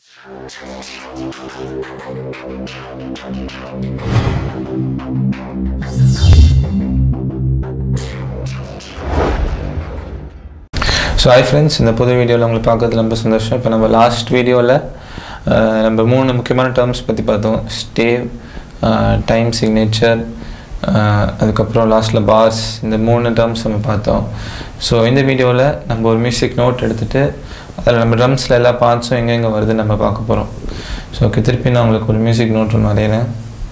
so hi friends இந்த புது வீடியோவில் உங்களை பார்க்கறதுல ரொம்ப சந்தோஷம் இப்போ நம்ம லாஸ்ட் வீடியோவில் நம்ம மூணு முக்கியமான டேர்ம்ஸ் பற்றி பார்த்தோம் ஸ்டேவ் டைம் சிக்னேச்சர் அதுக்கப்புறம் லாஸ்ட்டில் பாஸ் இந்த மூணு டேர்ம்ஸ் நம்ம பார்த்தோம் ஸோ இந்த வீடியோவில் நம்ம ஒரு மியூசிக் நோட் எடுத்துகிட்டு அதில் நம்ம ட்ரம்ஸில் எல்லா பார்ட்ஸும் எங்கெங்கே வருதுன்னு நம்ம பார்க்க போகிறோம் ஸோ ஓகே திருப்பி நான் உங்களுக்கு ஒரு மியூசிக் நோட் ஒன்று வரைகிறேன்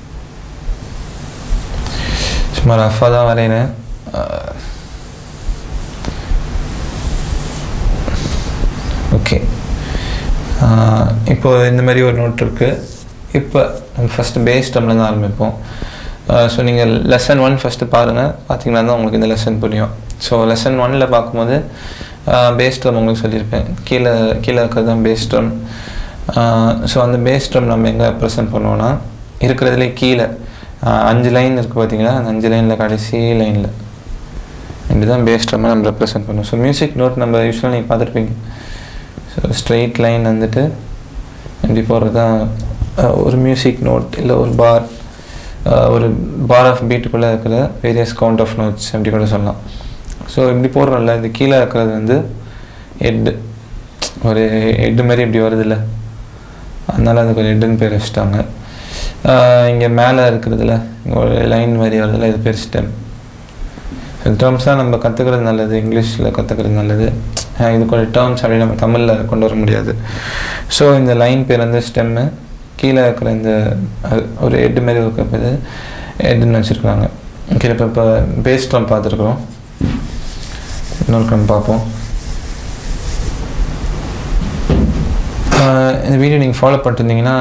சும்மா ரஃபாக தான் வரைகிறேன் ஓகே இப்போ இந்த மாதிரி ஒரு நோட் இருக்குது இப்போ நம்ம ஃபஸ்ட்டு பேஸ் டம்மில் தான் ஆரம்பிப்போம் ஸோ நீங்கள் லெசன் ஒன் ஃபஸ்ட்டு பாருங்கள் பார்த்தீங்கன்னா தான் உங்களுக்கு இந்த லெசன் புரியும் ஸோ லெசன் ஒனில் பார்க்கும்போது பேஸ் ட்ரம் உங்களுக்கு சொல்லியிருப்பேன் கீழே கீழே இருக்கிறது தான் பேஸ் ட்ரம் ஸோ அந்த பேஸ் ட்ரம் நம்ம எங்கே ப்ரெசென்ட் பண்ணுவோன்னா இருக்கிறதுலே கீழே அஞ்சு லைன் இருக்குது பார்த்தீங்களா அந்த அஞ்சு லைனில் கடைசி லைனில் இப்படி தான் பேஸ் ட்ரம்மை நம்ம ரெப்ரசென்ட் பண்ணுவோம் ஸோ மியூசிக் நோட் நம்ம யூஸ்வலாக நீங்கள் பார்த்துருப்பீங்க ஸோ ஸ்ட்ரெயிட் லைன் வந்துட்டு இப்படி போகிறது தான் ஒரு மியூசிக் நோட் இல்லை ஒரு பார் ஒரு பார் ஆஃப் பீட்டுக்குள்ளே இருக்கிற வேரியஸ் கவுண்ட் ஆஃப் நோட்ஸ் அப்படி கூட சொல்லலாம் ஸோ இப்படி போடுறோம்ல இது கீழே இருக்கிறது வந்து ஹெட்டு ஒரு ஹெட்டு மாதிரி இப்படி வருதுல்ல அதனால் அதுக்கு ஒரு ஹெட்டுன்னு பேர் வச்சுட்டாங்க இங்கே மேலே இருக்கிறதுல ஒரு லைன் மாதிரி வருதுல்ல இது பேர் ஸ்டெம் டேர்ம்ஸ்லாம் நம்ம கற்றுக்கிறது நல்லது இங்கிலீஷில் கற்றுக்கிறது நல்லது இதுக்கு ஒரு டேர்ம்ஸ் அப்படி நம்ம தமிழில் கொண்டு வர முடியாது ஸோ இந்த லைன் பேர் வந்து ஸ்டெம்மு கீழே இருக்கிற இந்த ஒரு ஹெட்டு மாரி இருக்கிறது ஹெட்டுன்னு வச்சுருக்காங்க கீழே இப்போ இப்போ பேஸ் ட்ரம் பார்த்துருக்குறோம் இன்னொரு ட்ரம் பார்ப்போம் இந்த வீடியோ நீங்கள் ஃபாலோ பண்ணிருந்தீங்கன்னா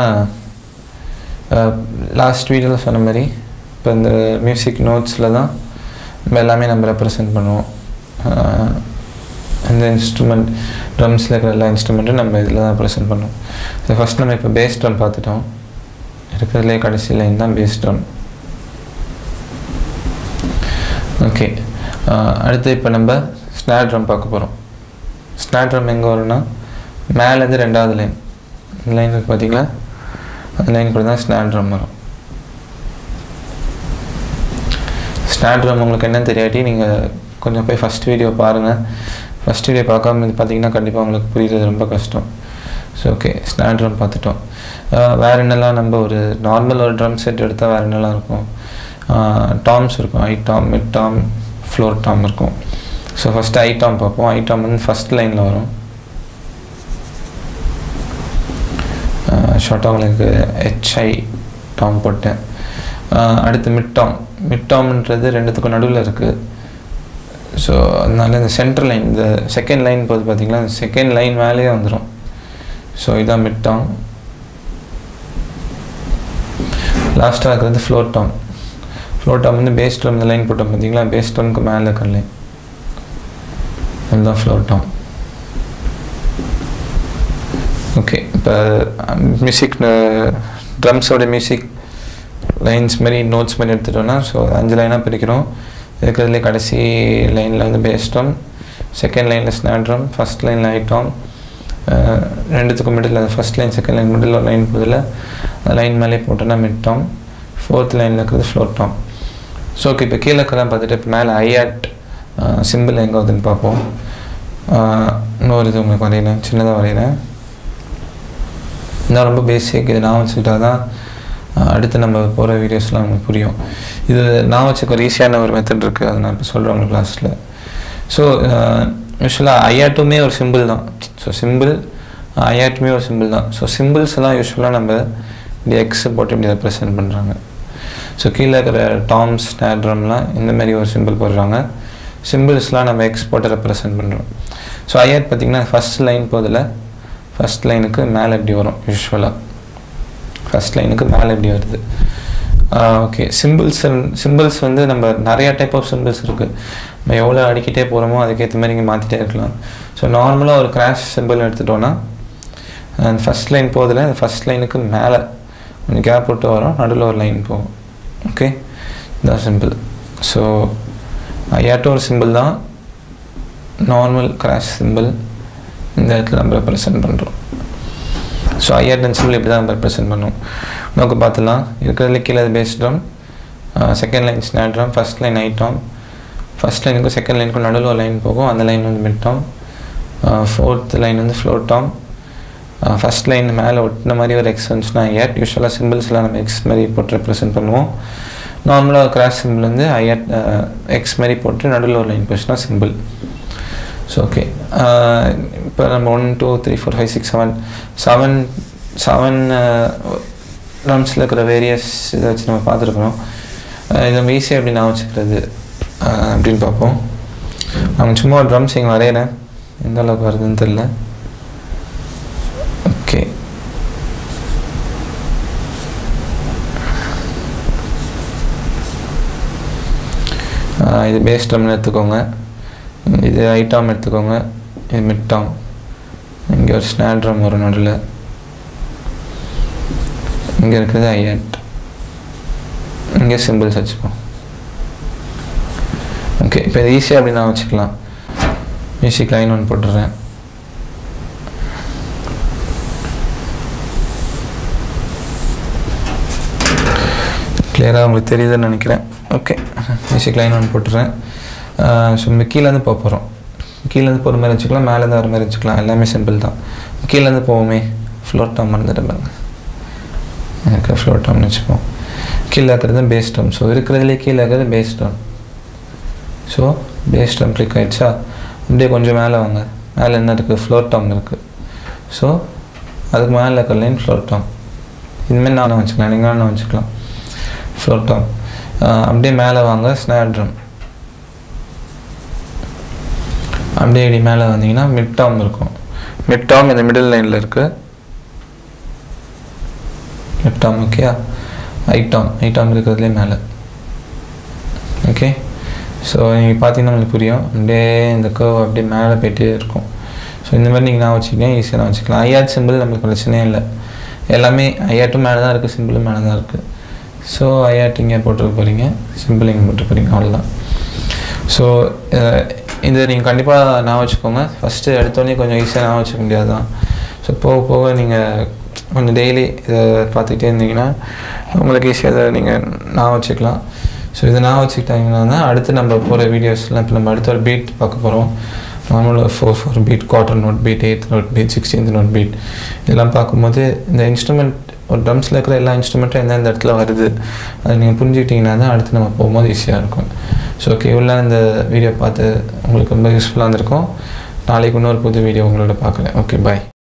லாஸ்ட் வீடியோவில் சொன்ன மாதிரி இப்போ இந்த மியூசிக் நோட்ஸில் தான் நம்ம எல்லாமே நம்ம ரெப்ரசென்ட் பண்ணுவோம் இந்த இன்ஸ்ட்ருமெண்ட் ட்ரம்ஸில் இருக்கிற எல்லா இன்ஸ்ட்ருமெண்ட்டும் நம்ம இதில் தான் ப்ரெசென்ட் பண்ணுவோம் ஸோ ஃபஸ்ட் நம்ம இப்போ பேஸ் ட்ரம் பார்த்துட்டோம் இருக்கிறதுலே கடைசி லைன் தான் பேஸ் ட்ரம் ஓகே அடுத்து இப்போ நம்ம ஸ்னார் ட்ரம் பார்க்க போகிறோம் ஸ்னார் ட்ரம் எங்கே வரும்னா மேலேருந்து ரெண்டாவது லைன் இந்த லைன் இருக்குது பார்த்தீங்களா அந்த லைன் கூட தான் ஸ்னார் ட்ரம் வரும் ஸ்னார் ட்ரம் உங்களுக்கு என்னன்னு தெரியாட்டி நீங்கள் கொஞ்சம் போய் ஃபஸ்ட் வீடியோ பாருங்கள் ஃபஸ்ட் வீடியோ பார்க்காம இது பார்த்தீங்கன்னா கண்டிப்பாக உங்களுக்கு புரியுறது ரொம்ப கஷ்டம் ஸோ ஓகே ஸ்னார் ட்ரம் பார்த்துட்டோம் வேறு என்னெல்லாம் நம்ம ஒரு நார்மல் ஒரு ட்ரம் செட் எடுத்தால் வேறு என்னெல்லாம் இருக்கும் டாம்ஸ் இருக்கும் high tom mid tom floor tom இருக்கும் ஸோ ஃபஸ்ட்டு ஐ டாம் பார்ப்போம் ஐ டாம் வந்து ஃபஸ்ட் லைனில் வரும் ஷார்ட்டாக உங்களுக்கு ஹெச்ஐ டாம் போட்டேன் அடுத்து மிட் டாம் மிட் டாம்ன்றது ரெண்டுத்துக்கும் நடுவில் இருக்குது ஸோ அதனால இந்த சென்ட்ரல் லைன் இந்த செகண்ட் லைன் போது பார்த்தீங்களா இந்த செகண்ட் லைன் மேலேயே வந்துடும் ஸோ இதான் மிட் டாம் லாஸ்ட்டாக இருக்கிறது ஃப்ளோர் டாம் ஃப்ளோர் டாம் வந்து பேஸ் ட்ரம் இந்த லைன் போட்டோம் பார்த்தீங்களா பேஸ் ட்ரம்க்கு மேலே இருக்கிற லைன் இதுதான் ஃப்ளோர் டாம் ஓகே இப்போ மியூசிக் ட்ரம்ஸோட மியூசிக் லைன்ஸ் மாதிரி நோட்ஸ் மாதிரி எடுத்துட்டோம்னா ஸோ அஞ்சு லைனாக பிரிக்கிறோம் இருக்கிறதுலே கடைசி லைனில் வந்து பேஸ்டம் செகண்ட் லைனில் ஸ்னாட்ரம் ஃபஸ்ட் லைனில் ஐட்டம் ரெண்டுத்துக்கும் மிடில் அந்த first line second line middle ஒரு லைன் போதில் அந்த லைன் மேலே போட்டோன்னா மிட் டாம் ஃபோர்த் லைனில் இருக்கிறது ஃப்ளோர் டாம் ஸோ ஓகே இப்போ கீழே இருக்கிறதா பார்த்துட்டு இப்போ மேலே ஐஆட் சிம்பிள் எங்கே வருதுன்னு பார்ப்போம் இன்னொரு இது உங்களுக்கு வரைகிறேன் சின்னதாக வரைகிறேன் இதான் ரொம்ப பேசிக் இது நான் வச்சுக்கிட்டா தான் அடுத்து நம்ம போகிற வீடியோஸ்லாம் நமக்கு புரியும் இது நான் வச்சுக்க ஒரு ஈஸியான ஒரு மெத்தட் இருக்குது அதை நான் இப்போ சொல்கிறேன் உங்களுக்கு கிளாஸில் ஸோ யூஸ்வலாக ஐஆட்டுமே ஒரு சிம்பிள் தான் ஸோ சிம்பிள் ஐஆட்டுமே ஒரு சிம்பிள் தான் ஸோ சிம்பிள்ஸ் எல்லாம் யூஸ்வலாக நம்ம இப்படி எக்ஸ் போட்டு இப்படி ரெப்ரசென்ட் பண்ணுறாங்க ஸோ கீழே இருக்கிற டாம்ஸ் நேட்ரம்லாம் இந்த மாதிரி ஒரு சிம்பிள் போடுறாங்க சிம்பிள்ஸ்லாம் நம்ம எக்ஸ் போட்டு ரெப்ரசென்ட் பண்ணுறோம் ஸோ ஐஆட் பார்த்திங்கன்னா ஃபஸ்ட் லைன் போதில் ஃபஸ்ட் லைனுக்கு மேலே இப்படி வரும் யூஸ்வலாக ஃபஸ்ட் லைனுக்கு மேலே எப்படி வருது ஓகே சிம்பிள்ஸ் சிம்பிள்ஸ் வந்து நம்ம நிறையா டைப் ஆஃப் சிம்பிள்ஸ் இருக்குது நம்ம எவ்வளோ அடிக்கிட்டே போகிறோமோ அதுக்கேற்ற மாதிரி இங்கே மாற்றிட்டே இருக்கலாம் ஸோ நார்மலாக ஒரு கிராஷ் சிம்பிள் எடுத்துட்டோன்னா அந்த ஃபஸ்ட் லைன் போதில் அந்த ஃபஸ்ட் லைனுக்கு மேலே கொஞ்சம் கேப் விட்டு வரும் நடுவில் ஒரு லைன் போகும் ஓகே இதான் சிம்பிள் ஸோ ஐயாட்டும் ஒரு சிம்பிள் தான் நார்மல் கிராஷ் சிம்பிள் இந்த இடத்துல நம்ம ரெப்ரசன்ட் பண்ணுறோம் ஸோ ஐஆர் டென்சிபிள் இப்படி தான் ரெப்ரசென்ட் பண்ணும் நோக்கு பார்த்துலாம் இருக்கிறதுல கீழே bass drum second line snare drum first line high drum first லைனுக்கும் செகண்ட் லைனுக்கும் நடுவில் ஒரு லைன் போகும் அந்த லைன் வந்து மிட் டாம் ஃபோர்த் லைன் வந்து ஃப்ளோர் டாம் ஃபஸ்ட் லைன் மேலே ஒட்டின மாதிரி ஒரு எக்ஸ் வந்துச்சுன்னா ஐஆட் யூஸ்வலாக சிம்பிள்ஸ்லாம் நம்ம எக்ஸ் மாதிரி போட்டு ரெப்ரசென்ட் பண்ணுவோம் நார்மலாக கிராஸ் சிம்பிள் வந்து ஐஆட் எக்ஸ் மாதிரி போட்டு நடுவில் ஒரு லைன் போச்சுன்னா சிம்பிள் ஸோ ஓகே இப்போ நம்ம one two three four five six seven seven seven ட்ரம்ஸில் இருக்கிற வேரியஸ் இதை வச்சு நம்ம பார்த்துருக்குறோம் இதை நம்ம ஈஸியாக எப்படி நான் வச்சுக்கிறது அப்படின்னு பார்ப்போம் நம்ம சும்மா ஒரு ட்ரம்ஸ் இங்கே வரைகிறேன் எந்த அளவுக்கு வருதுன்னு தெரில ஓகே இது பேஸ் ட்ரம்னு எடுத்துக்கோங்க இது ஐட்டாம் எடுத்துக்கோங்க இது மிட் டாம் இங்கே ஒரு ஸ்னாட் ட்ரம் வரும் நடுவில் இங்கே இருக்கிறது ஐஆட் இங்கே சிம்பிள்ஸ் வச்சுப்போம் ஓகே இப்போ இது ஈஸியாக அப்படி நான் வச்சுக்கலாம் மியூசிக் லைன் ஒன்று போட்டுடுறேன் கிளியராக உங்களுக்கு தெரியுதுன்னு நினைக்கிறேன் ஓகே மியூசிக் லைன் ஒன்று போட்டுறேன் ஸோ நம்ம கீழேருந்து போக போகிறோம் கீழேருந்து போகிற மாதிரி வச்சுக்கலாம் மேலேருந்து வர மாதிரி வச்சுக்கலாம் எல்லாமே சிம்பிள் தான் கீழேருந்து போவோமே ஃப்ளோர் டாம் மறந்துட்டு பாருங்க எனக்கு ஃப்ளோர் டாம்னு வச்சுப்போம் கீழே இருக்கிறது பேஸ் டம் ஸோ இருக்கிறதுலே கீழே இருக்கிறது பேஸ் டம் ஸோ பேஸ் டம் கிளிக் ஆகிடுச்சா அப்படியே கொஞ்சம் மேலே வாங்க மேலே என்ன இருக்குது ஃப்ளோர் டாம் இருக்குது ஸோ அதுக்கு மேலே இருக்கிற லைன் ஃப்ளோர் டாம் இதுமாரி நானும் வச்சுக்கலாம் நீங்கள் நானும் வச்சுக்கலாம் ஃப்ளோர் டாம் அப்படியே மேலே வாங்க ஸ்னாட் ட்ரம் அப்படியே இப்படி மேலே வந்தீங்கன்னா மிட் டாம் இருக்கும் மிட் டாம் இந்த மிடில் லைனில் இருக்குது மிட் டாம் ஓகேயா ஐட்டாம் ஐட்டாம் இருக்கிறதுலே மேலே ஓகே ஸோ நீங்கள் பார்த்தீங்கன்னா உங்களுக்கு புரியும் அப்படியே இந்த கர்வ் அப்படியே மேலே போயிட்டே இருக்கும் ஸோ இந்த மாதிரி நீங்கள் நான் வச்சுக்கிட்டேன் ஈஸியாக நான் வச்சுக்கலாம் ஐஆட் சிம்பிள் நம்மளுக்கு பிரச்சனையே இல்லை எல்லாமே ஐஆட்டும் மேலே தான் இருக்குது சிம்பிளும் மேலே தான் இருக்குது ஸோ ஐஆட் இங்கே போட்டுருக்க போகிறீங்க சிம்பிள் இங்கே போட்டு போகிறீங்க அவ்வளோதான் ஸோ இது நீங்கள் கண்டிப்பாக நான் வச்சுக்கோங்க ஃபஸ்ட்டு எடுத்தோடனே கொஞ்சம் ஈஸியாக நான் வச்சுக்க முடியாது தான் ஸோ போக போக நீங்கள் கொஞ்சம் டெய்லி இதை பார்த்துக்கிட்டே இருந்தீங்கன்னா உங்களுக்கு ஈஸியாக அதை நீங்கள் நான் வச்சுக்கலாம் ஸோ இதை நான் வச்சுக்கிட்டாங்கன்னா தான் அடுத்து நம்ம போகிற வீடியோஸ்லாம் இப்போ நம்ம அடுத்த ஒரு பீட் பார்க்க போகிறோம் நார்மலாக four four beat quarter note beat eighth note beat sixteenth note beat இதெல்லாம் பார்க்கும்போது இந்த இன்ஸ்ட்ருமெண்ட் ஒரு ட்ரம்ஸில் இருக்கிற எல்லா இன்ஸ்ட்ருமெண்ட்டும் எந்தெந்த இடத்துல வருது அதை நீங்கள் புரிஞ்சுக்கிட்டிங்கன்னா தான் அடுத்து நம்ம போகும்போது ஈஸியாக இருக்கும் ஸோ ஓகே இவ்வளோ இந்த வீடியோ பார்த்து உங்களுக்கு ரொம்ப யூஸ்ஃபுல்லாக இருந்திருக்கும் நாளைக்கு இன்னொரு புது வீடியோ உங்களோட பார்க்குறேன் ஓகே பாய்